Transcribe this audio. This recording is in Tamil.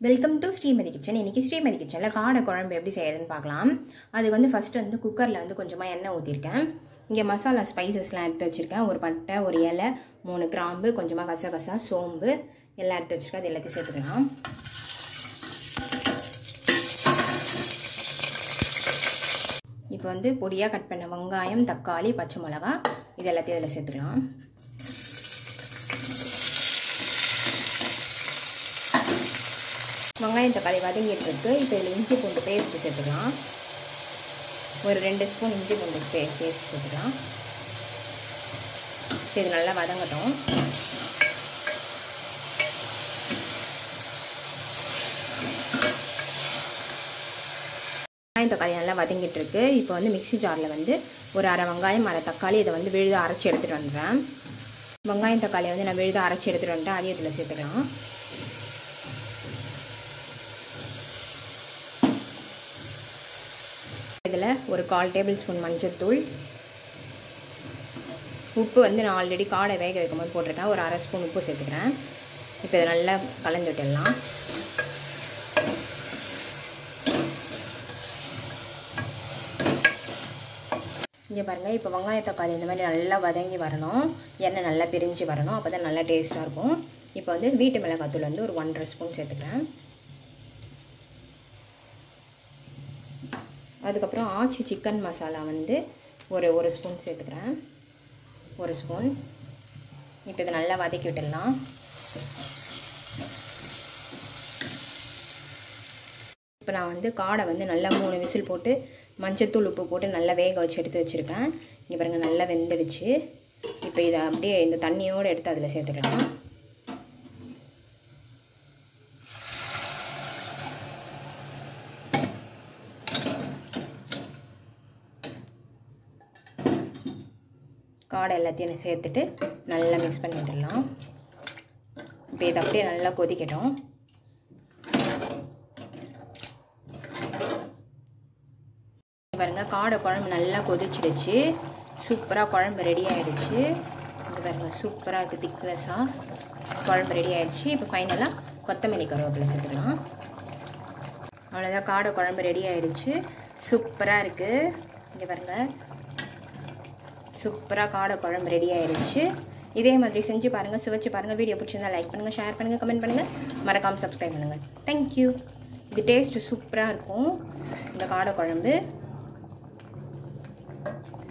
வெல்கம் டு ஸ்ரீமதி கிச்சன் இன்றைக்கி ஸ்ரீமதி கிச்சனில் காடை குழம்பு எப்படி செய்யறதுன்னு பார்க்கலாம் அதுக்கு வந்து ஃபஸ்ட்டு வந்து குக்கரில் வந்து கொஞ்சமாக எண்ணெய் ஊற்றிருக்கேன் இங்கே மசாலா ஸ்பைசஸ்லாம் எடுத்து வச்சுருக்கேன் ஒரு பட்டை ஒரு இலை மூணு கிராம்பு கொஞ்சமாக கசகசா சோம்பு எல்லாம் எடுத்து வச்சுருக்கேன் அது எல்லாத்தையும் சேர்த்துக்கலாம் இப்போ வந்து பொடியாக கட் பண்ண வெங்காயம் தக்காளி பச்சை மிளகா இது எல்லாத்தையும் இதில் சேர்த்துக்கலாம் வெங்காயம் தக்காளி வதங்கிட்டு இருக்கு இப்போ இதில் இஞ்சி பூண்டு பேஸ்ட் சேர்த்துக்கலாம் ஒரு ரெண்டு ஸ்பூன் இஞ்சி பூண்டு பே பேஸ்ட் சேர்த்துக்கலாம் இது நல்லா வதங்கட்டும் வெங்காயம் தக்காளி நல்லா வதங்கிட்டு இருக்கு இப்போ வந்து மிக்சி ஜாரில் வந்து ஒரு அரை வெங்காயம் அரை தக்காளி இதை வந்து விழுத அரைச்சி எடுத்துகிட்டு வந்துடுறேன் வெங்காயம் தக்காளி வந்து நான் விழுத அரைச்சி எடுத்துகிட்டு வந்துட்டேன் அதையும் இதில் சேர்த்துக்கலாம் இதில் ஒரு கால் டேபிள் ஸ்பூன் மஞ்சள்தூள் உப்பு வந்து நான் ஆல்ரெடி காடை வேக வைக்கும் போது போட்டிருக்கேன் ஒரு அரை ஸ்பூன் உப்பு சேர்த்துக்கிறேன் இப்போ இதை நல்லா கலந்து விட்டுடலாம் இங்கே பாருங்கள் இப்போ வெங்காய தக்காளி இந்த மாதிரி நல்லா வதங்கி வரணும் எண்ணெய் நல்லா பிரிஞ்சு வரணும் அப்போ தான் நல்லா டேஸ்ட்டாக இருக்கும் இப்போ வந்து வீட்டு மிளகாத்தூள் வந்து ஒரு ஒன்றரை ஸ்பூன் சேர்த்துக்கிறேன் அதுக்கப்புறம் ஆச்சி சிக்கன் மசாலா வந்து ஒரு ஒரு ஸ்பூன் சேர்த்துக்கிறேன் ஒரு ஸ்பூன் இப்போ இதை நல்லா வதக்கி விட்டுடலாம் இப்போ நான் வந்து காடை வந்து நல்லா மூணு விசில் போட்டு மஞ்சத்தூள் உப்பு போட்டு நல்லா வேக வச்சு எடுத்து வச்சுருக்கேன் இங்கே பாருங்கள் நல்லா வெந்துடுச்சு இப்போ இதை அப்படியே இந்த தண்ணியோடு எடுத்து அதில் சேர்த்துக்கலாம் காடை எல்லாத்தையும் சேர்த்துட்டு நல்லா மிக்ஸ் பண்ணி விட்டுடலாம் இப்போ இது அப்படியே நல்லா கொதிக்கட்டும் பாருங்கள் காடை குழம்பு நல்லா கொதிச்சிடுச்சு சூப்பராக குழம்பு ரெடி ஆகிடுச்சு இங்கே பாருங்கள் சூப்பராக இருக்குது திக்னஸாக குழம்பு ரெடி ஆகிடுச்சு இப்போ ஃபைனலாக கொத்தமல்லி கருவேப்பிலை சேர்த்துக்கலாம் அவ்வளோதான் காடை குழம்பு ரெடி ஆகிடுச்சு சூப்பராக இருக்குது இங்கே பாருங்கள் சூப்பராக காடை குழம்பு ரெடி ஆயிடுச்சு இதே மாதிரி செஞ்சு பாருங்கள் சுவைச்சு பாருங்கள் வீடியோ பிடிச்சிருந்தா லைக் பண்ணுங்கள் ஷேர் பண்ணுங்கள் கமெண்ட் பண்ணுங்கள் மறக்காமல் சப்ஸ்கிரைப் பண்ணுங்கள் தேங்க்யூ இது டேஸ்ட்டு சூப்பராக இருக்கும் இந்த காடை குழம்பு